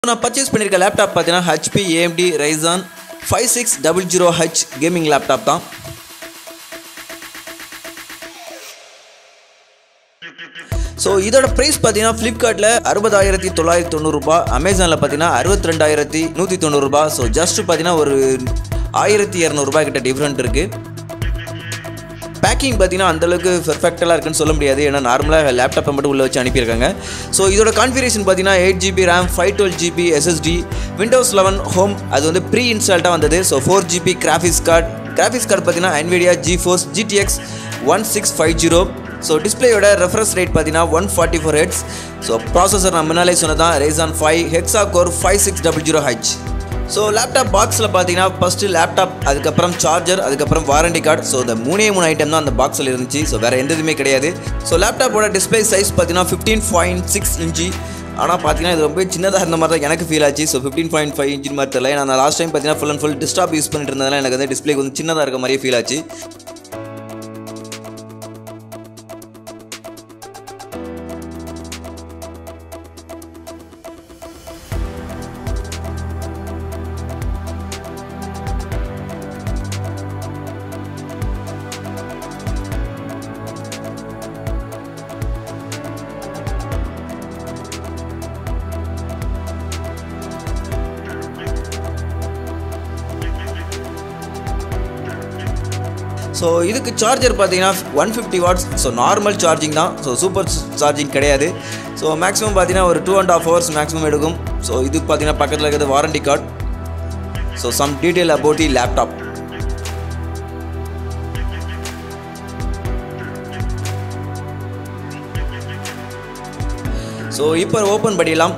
நான் பர்ச்சேஸ் பண்ணியிருக்க லேப்டாப் பார்த்தீங்கன்னா HP AMD Ryzen five six double zero H gaming laptop தான் ஸோ இதோட ப்ரைஸ் பார்த்தீங்கன்னா ஃப்ளிப்கார்ட்டில் அறுபதாயிரத்தி தொள்ளாயிரத்தி தொண்ணூறுரூபா அமேசானில் பார்த்தீங்கன்னா அறுபத்தி ரெண்டாயிரத்தி நூற்றி தொண்ணூறுரூபா ஸோ ஜஸ்ட் பார்த்தீங்கன்னா ஒரு ஆயிரத்தி இரநூறுபா கிட்ட டிஃப்ரெண்ட் இருக்குது பேக்கிங் பார்த்தீங்கன்னா அந்தளவுக்கு பெர்ஃபெக்டாக இருக்குன்னு சொல்ல முடியாது ஏன்னா நார்மலாக லேப்டாப்பை மட்டும் உள்ளே வச்சு அனுப்பியிருக்காங்க ஸோ இதோட கான்ஃபிகரேஷன் பார்த்தீங்கன்னா eight GB RAM five twelve GB SSD Windows eleven home அது வந்து ப்ரீ இன்ஸ்டால்ட்டாக வந்தது so four GB graphics card graphics card பார்த்தீங்கன்னா NVIDIA GeForce GTX one six five zero so டிஸ்பிளேயோட ரெஃப்ரெஷ் ரேட் பார்த்தீங்கன்னா one forty four hertz so processor நான் முன்னாலே சொன்னதான் Ryzen five hexa core five six double zero H so laptop பாக்ஸில் பார்த்தீங்கன்னா first laptop அதுக்கப்புறம் charger அதுக்கப்புறம் வாரண்டி கார்டு ஸோ இந்த மூணே மூணு ஐட்டம் தான் அந்த பாக்ஸில் இருந்துச்சு ஸோ வேறு எந்த இதுவுமே கிடையாது ஸோ லேப்டாப்போட டிஸ்பிளே சைஸ் பார்த்தீங்கன்னா ஃபிஃப்டீன் பாயிண்ட் சிக்ஸ் இன்ச்சு ஆனால் பார்த்தீங்கன்னா இது ரொம்ப சின்னதாக இருந்த மாதிரி தான் எனக்கு ஃபீல் ஆச்சு so fifteen point five inch மாதிரி தெரியல ஏன்னா நான் லாஸ்ட் டைம் பார்த்தீங்கன்னா full and full desktop use பண்ணிட்டு இருந்ததால எனக்கு வந்து டிஸ்பிளே கொஞ்சம் சின்னதாக இருக்க மாதிரியே ஃபீல் ஆச்சு ஸோ இதுக்கு சார்ஜர் பார்த்தீங்கன்னா one fifty watts so normal charging தான் ஸோ சூப்பர் சார்ஜிங் கிடையாது ஸோ மேக்ஸிமம் பார்த்தீங்கன்னா ஒரு two and half hours maximum எடுக்கும் ஸோ இது பார்த்தீங்கன்னா பக்கத்தில் இருக்கிறது warranty card so some detail about the laptop so இப்போ ஓப்பன் பண்ணிடலாம்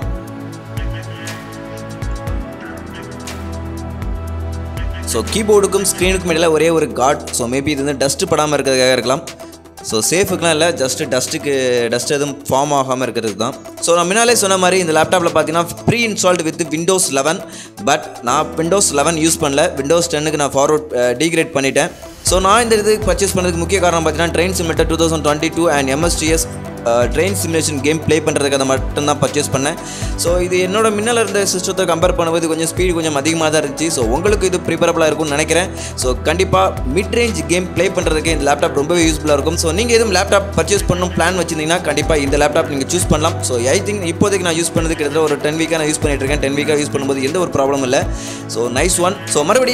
ஸோ கீபோர்டுக்கும் ஸ்க்ரீனுக்கும் இடையில ஒரே ஒரு காட் ஸோ மேபி இது வந்து டஸ்ட்டு படாமல் இருக்கிறதுக்காக இருக்கலாம் ஸோ சேஃபுக்குலாம் இல்லை ஜஸ்ட்டு டஸ்ட்டுக்கு டஸ்ட் எதுவும் ஃபார்ம் ஆகாமல் இருக்கிறது தான் ஸோ நான் முன்னாலே சொன்ன மாதிரி இந்த லேப்டாப்பில் பார்த்தீங்கன்னா pre installed with Windows eleven but நான் விண்டோஸ் லெவன் யூஸ் பண்ணல விண்டோஸ் டென்னுக்கு நான் ஃபார்வர்ட் டீக்ரேட் பண்ணிட்டேன் ஸோ நான் இந்த இதுக்கு பர்ச்சேஸ் பண்ணதுக்கு முக்கிய காரணம் பார்த்தீங்கன்னா train simulator two thousand twenty two and MSTS train simulation game play பண்ணுறதுக்கு அதை மட்டும்தான் பர்ச்சேஸ் பண்ணேன் ஸோ இது என்னோட முன்னால் இருந்த சிஸ்டத்தை கம்பேர் பண்ணும்போது கொஞ்சம் ஸ்பீடு கொஞ்சம் அதிகமாக தான் இருந்துச்சு ஸோ உங்களுக்கு இது ப்ரிப்பரபிளாக இருக்கும்னு நினைக்கிறேன் ஸோ கண்டிப்பாக மிட் ரேஞ்ச் கேம் ப்ளே பண்ணுறதுக்கு இந்த லேப்டாப் ரொம்பவே யூஸ்ஃபுல்லாக இருக்கும் ஸோ நீங்கள் எதுவும் லேப்டாப் பர்ச்சேஸ் பண்ணணும் பிளான் வச்சிருந்தீங்கன்னா கண்டிப்பாக இந்த லேப்டாப் நீங்கள் சூஸ் பண்ணலாம் ஸோ ஐ திங்க் இப்போதைக்கு நான் யூஸ் பண்ணது கிட்டத்தட்ட ஒரு டென் வீக்காக நான் யூஸ் பண்ணிட்டு இருக்கேன் டென் வீக்காக யூஸ் பண்ணும்போது எந்த ஒரு ப்ராப்ளம் இல்லை ஸோ நைஸ் ஒன் ஸோ மறுபடியும்